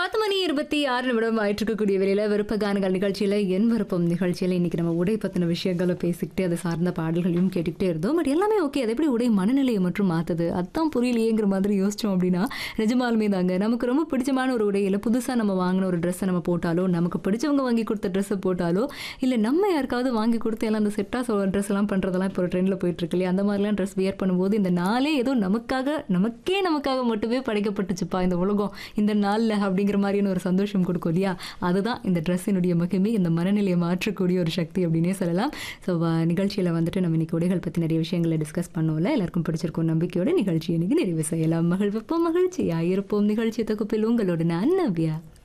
பத்து மணி இருபத்தி ஆறு நிமிடம் ஆயிட்டு இருக்கக்கூடிய வேலையில விருப்ப கானங்கள் நிகழ்ச்சியில என் விருப்பம் நிகழ்ச்சியில இன்னைக்கு நம்ம உடை பத்தின விஷயங்களை பேசிக்கிட்டு அது சார்ந்த பாடல்களையும் கேட்டுக்கிட்டே இருந்தோம் பட் எல்லாமே ஓகே அது எப்படி உடை மனநிலையை மற்றும் மாத்துது அதான் புரியலையேங்கிற மாதிரி யோசிச்சோம் அப்படின்னா நிஜமாலுமே தாங்க நமக்கு ரொம்ப பிடிச்சமான ஒரு உடையில புதுசா நம்ம வாங்கின ஒரு ட்ரெஸ்ஸை நம்ம போட்டாலோ நமக்கு பிடிச்சவங்க வாங்கி கொடுத்த ட்ரெஸ்ஸை போட்டாலோ இல்ல நம்ம யாருக்காவது வாங்கி கொடுத்து எல்லாம் அந்த செட்டா ட்ரெஸ் எல்லாம் பண்றதெல்லாம் இப்போ ஒரு ட்ரெண்ட்ல போயிட்டு இருக்கு இல்லையா அந்த மாதிரிலாம் ட்ரெஸ் வியர் பண்ணும்போது இந்த நாளே ஏதோ நமக்காக நமக்கே நமக்காக மட்டுமே படைக்கப்பட்டுச்சுப்பா இந்த உலகம் இந்த நாள்ல அப்படிங்கிற மாதிரியான ஒரு சந்தோஷம் கொடுக்கும் இல்லையா அதுதான் இந்த ட்ரெஸ்ஸினுடைய மகிமை இந்த மனநிலையை மாற்றக்கூடிய ஒரு சக்தி அப்படின்னே சொல்லலாம் ஸோ நிகழ்ச்சியில் வந்துட்டு நம்ம இன்னைக்கு உடைகள் பற்றி நிறைய விஷயங்களை டிஸ்கஸ் பண்ணோம்ல எல்லாருக்கும் பிடிச்சிருக்கும் நம்பிக்கையோட நிகழ்ச்சி இன்னைக்கு நிறைவு செய்யலாம் மகிழ்விப்போம் மகிழ்ச்சியா இருப்போம் நிகழ்ச்சி தொகுப்பில் உங்களோட நான் நவ்யா